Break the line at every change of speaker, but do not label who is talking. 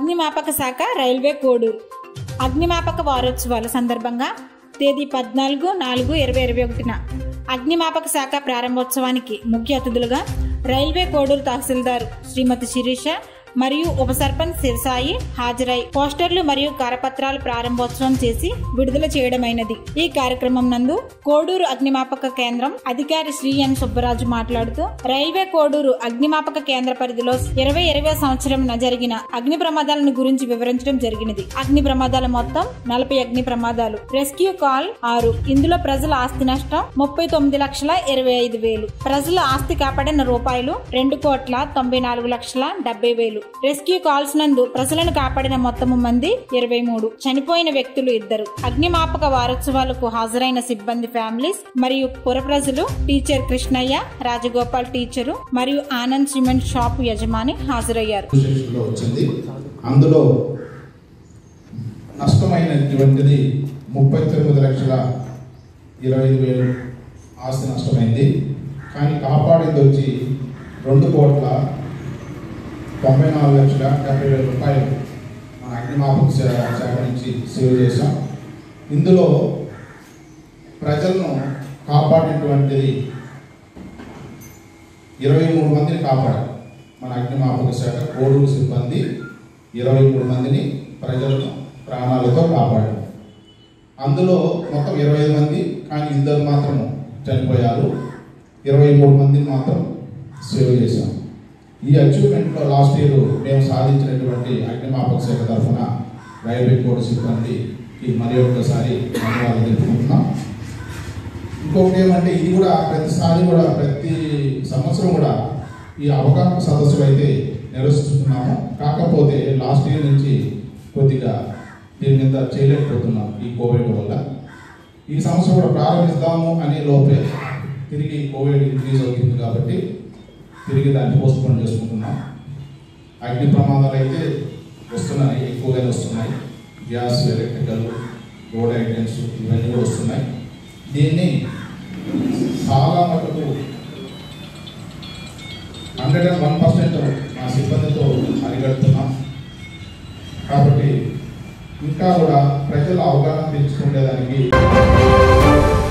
అగ్నిమాపక శాఖ రైల్వే కోడూరు అగ్నిమాపక వారోత్సవాల సందర్భంగా తేదీ పద్నాలుగు నాలుగు ఇరవై ఇరవై ఒకటిన అగ్నిమాపక శాఖ ప్రారంభోత్సవానికి ముఖ్య అతిథులుగా రైల్వే కోడూరు తహసీల్దార్ శ్రీమతి శిరీష మరియు ఉప సర్పంచ్ శివసాయి హాజరై పోస్టర్లు మరియు కరపత్రాలు ప్రారంభోత్సవం చేసి విడుదల చేయడమైనది ఈ కార్యక్రమం నందు కోడూరు అగ్నిమాపక కేంద్రం అధికారి శ్రీ ఎన్ సుబ్బరాజు మాట్లాడుతూ రైల్వే కోడూరు అగ్నిమాపక కేంద్ర పరిధిలో ఇరవై ఇరవై సంవత్సరం జరిగిన అగ్ని ప్రమాదాలను గురించి వివరించడం జరిగినది అగ్ని ప్రమాదాలు మొత్తం నలభై అగ్ని ప్రమాదాలు రెస్క్యూ కాల్ ఆరు ఇందులో ప్రజల ఆస్తి నష్టం ముప్పై తొమ్మిది లక్షల ఇరవై ఐదు వేలు ప్రజల ఆస్తి కాపాడిన రూపాయలు రెండు కోట్ల తొంభై నాలుగు లక్షల డెబ్బై వేలు రెస్క్యూ కాల్స్ నందు ప్రజలను కాపాడిన మొత్తము మంది ఇరవై మూడు చనిపోయిన వ్యక్తులు ఇద్దరు అగ్నిమాపక వారోత్సవాలకు హాజరైన సిబ్బంది ఫ్యామిలీస్ మరియు పుర ప్రజలు టీచర్ కృష్ణయ్య రాజగోపాల్ టీచరు మరియు ఆనంద్ సిమెంట్ షాప్ యజమాని హాజరయ్యారు
లో వచ్చింది అందులో నష్టమైనటువంటిది ముప్పై తొమ్మిది లక్షల ఇరవై ఐదు వేలు ఆస్తి నష్టమైంది కానీ కాపాడింది వచ్చి రెండు కోట్ల తొంభై నాలుగు లక్షల డెబ్బై వేల రూపాయలు మన అగ్నిమాపక శా- శాఖ నుంచి సేవ్ చేశాం ఇందులో ప్రజలను కాపాడినటువంటిది ఇరవై మూడు మందిని కాపాడారు మన అగ్నిమాపక శాఖ కోడూరు సిబ్బంది ఇరవై మూడు మందిని ప్రజలను ప్రాణాలతో కాపాడారు అందులో మొత్తం ఇరవై ఐదు మంది కానీ ఇద్దరు మాత్రం చనిపోయారు ఇరవై మూడు మందిని మాత్రం సేవ్ చేశాం ఈ అచీవ్మెంట్లో లాస్ట్ ఇయర్ మేము సాధించినటువంటి అగ్నిమాపక శాఖ తరఫున రైల్వే కోడ్ సిబ్బందికి మరి ఒక్కసారి ధన్యవాదాలు తెలుపుకుంటున్నాం ఇంకొకటి ఏమంటే ఇది కూడా ప్రతిసారి కూడా ప్రతి సంవత్సరం కూడా ఈ అవగాహన సదస్సులు అయితే నిర్వహిస్తున్నాము కాకపోతే లాస్ట్ ఇయర్ నుంచి కొద్దిగా దీని మీద చేయలేకపోతున్నాం ఈ కోవిడ్ వల్ల ఈ సంవత్సరం కూడా ప్రారంభిస్తాము అనే లోపే తిరిగి కోవిడ్ ఇంక్రీజ్ అవుతుంది కాబట్టి తిరిగి దాన్ని పోస్ట్పోన్ చేసుకుంటున్నాం అగ్ని ప్రమాదాలు అయితే వస్తున్నాయి ఎక్కువగానే వస్తున్నాయి గ్యాస్ ఎలక్ట్రికల్ రోడ్ ఐటమ్స్ ఇవన్నీ కూడా వస్తున్నాయి దీన్ని చాలా మటుకు హండ్రెడ్ అండ్ వన్ పర్సెంట్ మా సిబ్బందితో అరిగడుతున్నాం కాబట్టి ఇంకా కూడా ప్రజల అవగాహన పెంచుకునేదానికి